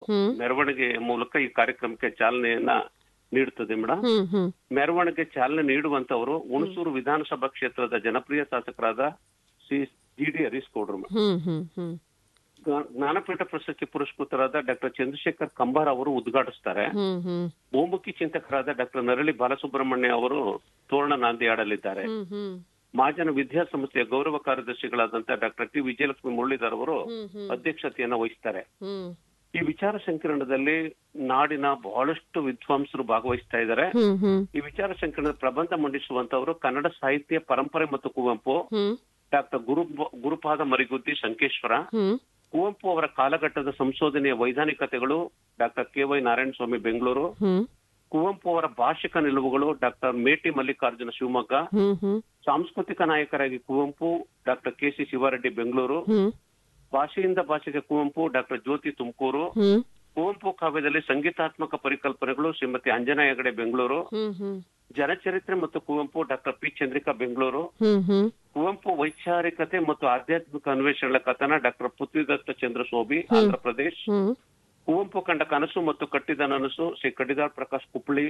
ಹ್ಮ್. ಮೆರವಣಿಗೆ ಮೂಲಕ ಈ ಕಾರ್ಯಕ್ರಮಕ್ಕೆ ಚಾಲನೆಯನ್ನ ನೀಡುತ್ತದೆ ಮೇಡಮ್ ಹ್ಮ್ ಹ್ಮ್ ಮೆರವಣಿಗೆ ಚಾಲನೆ ನೀಡುವಂತವರು ಹುಣಸೂರು ವಿಧಾನಸಭಾ ಕ್ಷೇತ್ರದ ಜನಪ್ರಿಯ ಶಾಸಕರಾದ ಶ್ರೀ ಜಿ ಡಿ ಹರೀಶ್ ಗೌಡ್ರು ಮೇಡಮ್. ಹ್ಮ್ ಹ್ಮ್ ಹ್ಮ್ ಜ್ಞಾ- ಜ್ಞಾನಪೀಠ ಪ್ರಶಸ್ತಿ ಪುರಸ್ಕೃತರಾದ ಡಾಕ್ಟರ್ ಚಂದ್ರಶೇಖರ್ ಕಂಬಾರ್ ಅವರು ಉದ್ಘಾಟಿಸ್ತಾರೆ ಹ್ಮ್ ಹ್ಮ್ ಬಹುಮುಖಿ ಚಿಂತಕರಾದ ಡಾಕ್ಟರ್ ನರಳಿ ಬಾಲಸುಬ್ರಹ್ಮಣ್ಯ ಅವರು ತೋರಣ ನಾಂದಿ ಆಡಲಿದ್ದಾರೆ ಹ್ಮ್ ಹ್ಮ್ ಮಹಾಜನ ವಿದ್ಯಾಸಂಸ್ಥೆಯ ಗೌರವ ಕಾರ್ಯದರ್ಶಿಗಳಾದಂತಹ ಡಾಕ್ಟರ್ ಟಿ ವಿಜಯಲಕ್ಷ್ಮಿ ಮುರಳೀಧರ್ ಅವರು ಹ್ಮ್ ಹ್ಮ್ ಅಧ್ಯಕ್ಷತೆಯನ್ನ ವಹಿಸ್ತಾರೆ ಹ್ಮ್ ಈ ವಿಚಾರ ಸಂಕಿರಣದಲ್ಲಿ ನಾಡಿನ ಬಹಳಷ್ಟು ವಿದ್ವಾಂಸರು ಭಾಗವಹಿಸ್ತಾ ಇದ್ದಾರೆ ಹ್ಮ್ ಹ್ಮ್ ಈ ವಿಚಾರ ಸಂಕಿರಣದ ಪ್ರಬಂಧ ಮಂಡಿಸುವಂತವರು ಕನ್ನಡ ಸಾಹಿತ್ಯ ಪರಂಪರೆ ಮತ್ತು ಕುವೆಂಪು ಹ್ಮ್ ಡಾಕ್ಟರ್ ಗುರು ಗುರುಪಾದ ಮರಿಗುದ್ದಿ ಸಂಕೇಶ್ವರ ಹ್ಮ್ ಕುವೆಂಪು ಅವರ ಕಾಲಘಟ್ಟದ ಸಂಶೋಧನೆಯ ವೈಧಾನಿಕತೆಗಳು doctor K Y Narayana Swamy Bengaluru ಹ್ಮ್ ಕುವೆಂಪು ಅವರ ಭಾಷಿಕ ನಿಲುವುಗಳು ಡಾಕ್ಟರ್ ಮೇಟಿ ಮಲ್ಲಿಕಾರ್ಜುನ ಶಿವಮೊಗ್ಗ ಹ್ಮ್ ಹ್ಮ್ ಸಾಂಸ್ಕೃತಿಕ ನಾಯಕರಾಗಿ Kuvempu doctor K C Shivareddy Bengaluru ಹ್ಮ್ ಭಾಷೆಯಿಂದ ಭಾಷೆಗೆ ಕುವೆಂಪು ಡಾಕ್ಟರ್ ಜ್ಯೋತಿ ತುಮಕೂರು ಹ್ಮ್ ಕುವೆಂಪು ಕಾವ್ಯದಲ್ಲಿ ಸಂಗೀತಾತ್ಮಕ ಪರಿಕಲ್ಪನೆಗಳು ಶ್ರೀಮತಿ ಅಂಜನಾ ಹೆಗಡೆ ಬೆಂಗಳೂರು ಹ್ಮ್ ಹ್ಮ್ ಜನಚರಿತ್ರೆ ಮತ್ತು ಕುವೆಂಪು ಡಾಕ್ಟರ್ ಪಿ ಚಂದ್ರಿಕಾ ಬೆಂಗಳೂರು ಹ್ಮ್ ಹ್ಮ್ ಕುವೆಂಪು ವೈಚಾರಿಕತೆ ಮತ್ತು ಆಧ್ಯಾತ್ಮಿಕ ಅನ್ವೇಷಣೆಗಳ ಕಥನ ಡಾಕ್ಟರ್ ಪೃಥ್ವಿದತ್ತ ಚಂದ್ರ ಸೋಬಿ ಆಂಧ್ರ ಪ್ರದೇಶ್ ಹ್ಮ್ ಕುವೆಂಪು ಕಂಡ ಕನಸು ಮತ್ತು ಕಟ್ಟಿದ ನನಸು ಶ್ರೀ ಕಡಿದಾಳ್ ಪ್ರಕಾಶ್ ಕುಪ್ಪಳಿ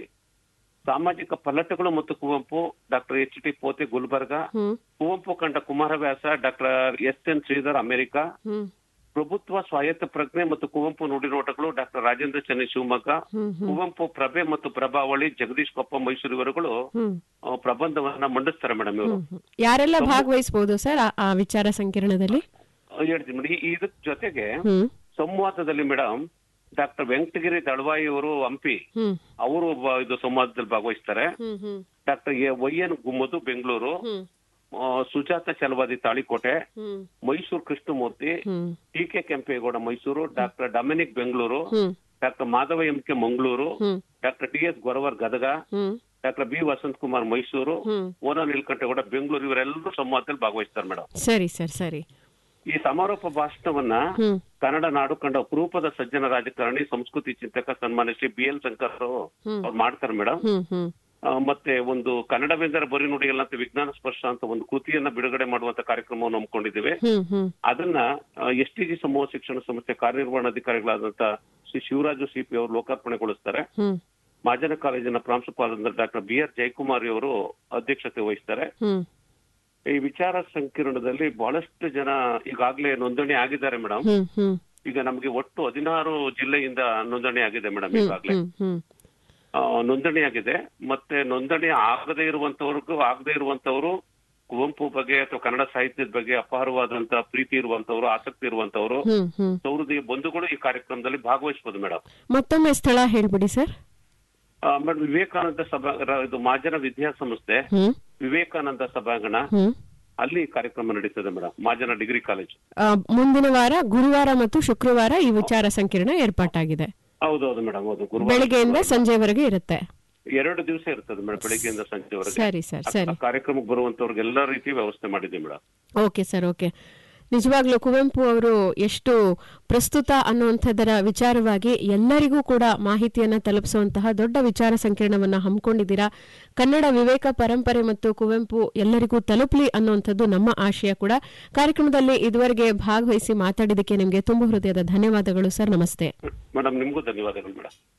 ಸಾಮಾಜಿಕ ಪಲ್ಲಟಗಳು ಮತ್ತು Kuvempu doctor H T Pothe Gulbarga ಹ್ಮ್ ಕುವೆಂಪು ಕಂಡ Kumaravyasa doctor S N Sridhar America ಹ್ಮ್ ಪ್ರಭುತ್ವ ಸ್ವಾಯತ್ತ ಪ್ರಜ್ಞೆ ಮತ್ತು ಕುವೆಂಪು ನುಡಿನೋಟಗಳು ಡಾಕ್ಟರ್ ರಾಜೇಂದ್ರ ಚೆನ್ನೈ ಶಿವಮೊಗ್ಗ ಹ್ಮ್ ಹ್ಮ್ ಕುವೆಂಪು ಪ್ರಭೆ ಮತ್ತು ಪ್ರಭಾವಳಿ ಜಗದೀಶ್ ಕೊಪ್ಪ ಮೈಸೂರು ಇವರುಗಳು ಹ್ಮ್ ಆ, ಪ್ರಬಂಧವನ್ನ ಮಂಡಿಸ್ತಾರೆ ಮೇಡಮ್ ಇವರು ಹ್ಮ್ ಹ್ಮ್. ಯಾರೆಲ್ಲ ಭಾಗವಹಿಸಬಹುದು ಸರ್ ಆ- ಆ ವಿಚಾರ ಸಂಕಿರಣದಲ್ಲಿ ಹೇಳ್ತೀನಿ ಮೇಡಮ್ ಇದಕ್ ಜೊತೆಗೆ ಹ್ಮ್ ಸಂವಾದದಲ್ಲಿ ಮೇಡಮ್ ಡಾಕ್ಟರ್ ವೆಂಕಟಗಿರಿ ದಳವಾಯಿ ಅವರು ಹಂಪಿ ಹ್ಮ್ ಅವರು ಒಬ್ಬ ಇದು ಸಂವಾದದಲ್ಲಿ ಭಾಗವಹಿಸ್ತಾರೆ ಹ್ಮ್ ಹ್ಮ್ doctor A Y N Gummadu Bengaluru ಹ್ಮ್ ಆ, ಸುಜಾತ ಚಲವಾದಿ ತಾಳಿಕೋಟೆ ಹ್ಮ್ ಮೈಸೂರು ಕೃಷ್ಣಮೂರ್ತಿ ಹ್ಮ್ T K Kempegowda Mysuru doctor Dominic Bengaluru ಹ್ಮ್ doctor Madhava M K Mangaluru ಹ್ಮ್ doctor T S Goravar Gadag ಹ್ಮ್ ಡಾಕ್ಟರ್ ಬಿ ವಸಂತ್ ಕುಮಾರ್ ಮೈಸೂರು ಹ್ಮ್ ಓನಾ ನೀಲಕಂಠೇಗೌಡ ಬೆಂಗಳೂರು ಇವರೆಲ್ಲರೂ ಸಂವಾದದಲ್ಲಿ ಭಾಗವಹಿಸ್ತಾರೆ ಮೇಡಮ್ ಸರಿ ಸರ್ ಸರಿ ಈ ಸಮಾರೋಪ ಭಾಷಣವನ್ನ ಹ್ಮ್ ಕನ್ನಡ ನಾಡು ಕಂಡ ಅಪರೂಪದ ಸಜ್ಜನ ರಾಜಕಾರಣಿ ಸಂಸ್ಕೃತಿ ಚಿಂತಕ ಸನ್ಮಾನ್ಯ ಶ್ರೀ ಬಿ ಎಲ್ ಶಂಕರ್ ಅವರು ಹ್ಮ್. ಅವ್ರು ಮಾಡ್ತಾರೆ ಮೇಡಮ್ ಹ್ಮ್ ಹ್ಮ್ ಮತ್ತೆ ಒಂದು ಕನ್ನಡವೆಂದರೆ ಬರಿ ನುಡಿಯಲ್ಲ ಅಂತ ವಿಜ್ಞಾನ ಸ್ಪರ್ಶ ಅಂತ ಒಂದು ಕೃತಿಯನ್ನ ಬಿಡುಗಡೆ ಮಾಡುವಂತ ಕಾರ್ಯಕ್ರಮವನ್ನು ಹಮ್ಮಿಕೊಂಡಿದ್ದೇವೆ ಹ್ಮ್ ಹ್ಮ್ ಅದನ್ನ ಎಸ್ ಟಿ ಜಿ ಸಮೂಹ ಶಿಕ್ಷಣ ಸಂಸ್ಥೆ ಕಾರ್ಯನಿರ್ವಹಣಾಧಿಕಾರಿಗಳಾದಂತ ಶ್ರೀ ಶಿವರಾಜು ಸಿಪಿ ಅವರು ಲೋಕಾರ್ಪಣೆಗೊಳಿಸ್ತಾರೆ ಹ್ಮ್ ಮಾಜನ ಕಾಲೇಜಿನ ಪ್ರಾಂಶುಪಾಲರಾದ ಡಾಕ್ಟರ್ ಬಿ ಆರ್ ಜಯಕುಮಾರಿ ಅವರು ಅಧ್ಯಕ್ಷತೆ ವಹಿಸ್ತಾರೆ ಹ್ಮ್ ಈ ವಿಚಾರ ಸಂಕಿರಣದಲ್ಲಿ ಬಹಳಷ್ಟು ಜನ ಈಗಾಗಲೇ ನೋಂದಣಿ ಆಗಿದ್ದಾರೆ ಮೇಡಮ್ ಹ್ಮ್ ಹ್ಮ್ ಈಗ ನಮಗೆ ಒಟ್ಟು ಹದಿನಾರು ಜಿಲ್ಲೆಯಿಂದ ನೋಂದಣಿ ಆಗಿದೆ ಮೇಡಮ್ ಹ್ಮ್ ಈಗಾಗಲೇ ಹ್ಮ್ ಹ್ಮ್ ಆ, ನೋಂದಣಿ ಆಗಿದೆ ಮತ್ತೆ ನೋಂದಣಿ ಆಗದೇ ಇರುವಂತವ್ರಿಗೂ ಆಗದೇ ಇರುವಂತವರು ಕುವೆಂಪು ಬಗ್ಗೆ ಅಥವಾ ಕನ್ನಡ ಸಾಹಿತ್ಯದ ಬಗ್ಗೆ ಅಪಾರವಾದಂತ ಪ್ರೀತಿ ಇರುವಂತವ್ರು ಆಸಕ್ತಿ ಇರುವಂತವ್ರು ಹ್ಮ್ ಹ್ಮ್ ಸೌಹೃದಯ ಬಂಧುಗಳು ಈ ಕಾರ್ಯಕ್ರಮದಲ್ಲಿ ಭಾಗವಹಿಸಬಹುದು ಮೇಡಮ್ ಮತ್ತೊಮ್ಮೆ ಸ್ಥಳ ಹೇಳ್ಬಿಡಿ ಸರ್ ಮೇಡಮ್ ವಿವೇಕಾನಂದ ಸಭಾ ರ- ಇದು ಮಾಜನ ವಿದ್ಯಾಸಂಸ್ಥೆ ಹ್ಮ್ ವಿವೇಕಾನಂದ ಸಭಾಂಗಣ ಹ್ಮ್ ಅಲ್ಲಿ ಈ ಕಾರ್ಯಕ್ರಮ ನಡೀತದೆ ಮೇಡಮ್ ಮಾಜನ ಡಿಗ್ರಿ ಕಾಲೇಜ್ ಆ, ಮುಂದಿನ ವಾರ ಗುರುವಾರ ಮತ್ತು ಶುಕ್ರವಾರ ಈ ವಿಚಾರ ಸಂಕಿರಣ ಏರ್ಪಾಟಾಗಿದೆ ಹೌದೌದು ಮೇಡಮ್ ಹೌದು ಗುರುವಾರ ಬೆಳಿಗ್ಗೆಯಿಂದ ಸಂಜೆವರೆಗೆ ಇರುತ್ತೆ ಎರಡು ದಿವಸ ಇರ್ತದೆ ಮೇಡಮ್ ಬೆಳಿಗ್ಗೆಯಿಂದ ಸಂಜೆವರೆಗೆ ಸರಿ ಸರ್ ಸರಿ ಆ ಕಾರ್ಯಕ್ರಮಕ್ಕೆ ಬರುವಂತವ್ರಿಗೆ ಎಲ್ಲಾ ರೀತಿ ವ್ಯವಸ್ಥೆ ಮಾಡಿದ್ದೀವಿ ಮೇಡಮ್ ಓಕೆ ಸರ್ ಓಕೆ ನಿಜವಾಗ್ಲೂ ಕುವೆಂಪು ಅವರು ಎಷ್ಟು ಪ್ರಸ್ತುತ ಅನ್ನುವಂಥದ್ದರ ವಿಚಾರವಾಗಿ ಎಲ್ಲರಿಗೂ ಕೂಡ ಮಾಹಿತಿಯನ್ನ ತಲುಪಿಸುವಂತಹ ದೊಡ್ಡ ವಿಚಾರ ಸಂಕಿರಣವನ್ನ ಹಮ್ಮಿಕೊಂಡಿದ್ದೀರಾ ಕನ್ನಡ ವಿವೇಕ ಪರಂಪರೆ ಮತ್ತು ಕುವೆಂಪು ಎಲ್ಲರಿಗೂ ತಲುಪಲಿ ಅನ್ನುವಂಥದ್ದು ನಮ್ಮ ಆಶಯ ಕೂಡ ಕಾರ್ಯಕ್ರಮದಲ್ಲಿ ಇದುವರೆಗೆ ಭಾಗವಹಿಸಿ ಮಾತಾಡಿದ್ದಕ್ಕೆ ನಿಮಗೆ ತುಂಬ ಹೃದಯದ ಧನ್ಯವಾದಗಳು ಸರ್ ನಮಸ್ತೆ ಮೇಡಮ್ ನಿಮಗೂ ಧನ್ಯವಾದಗಳು ಮೇಡಮ್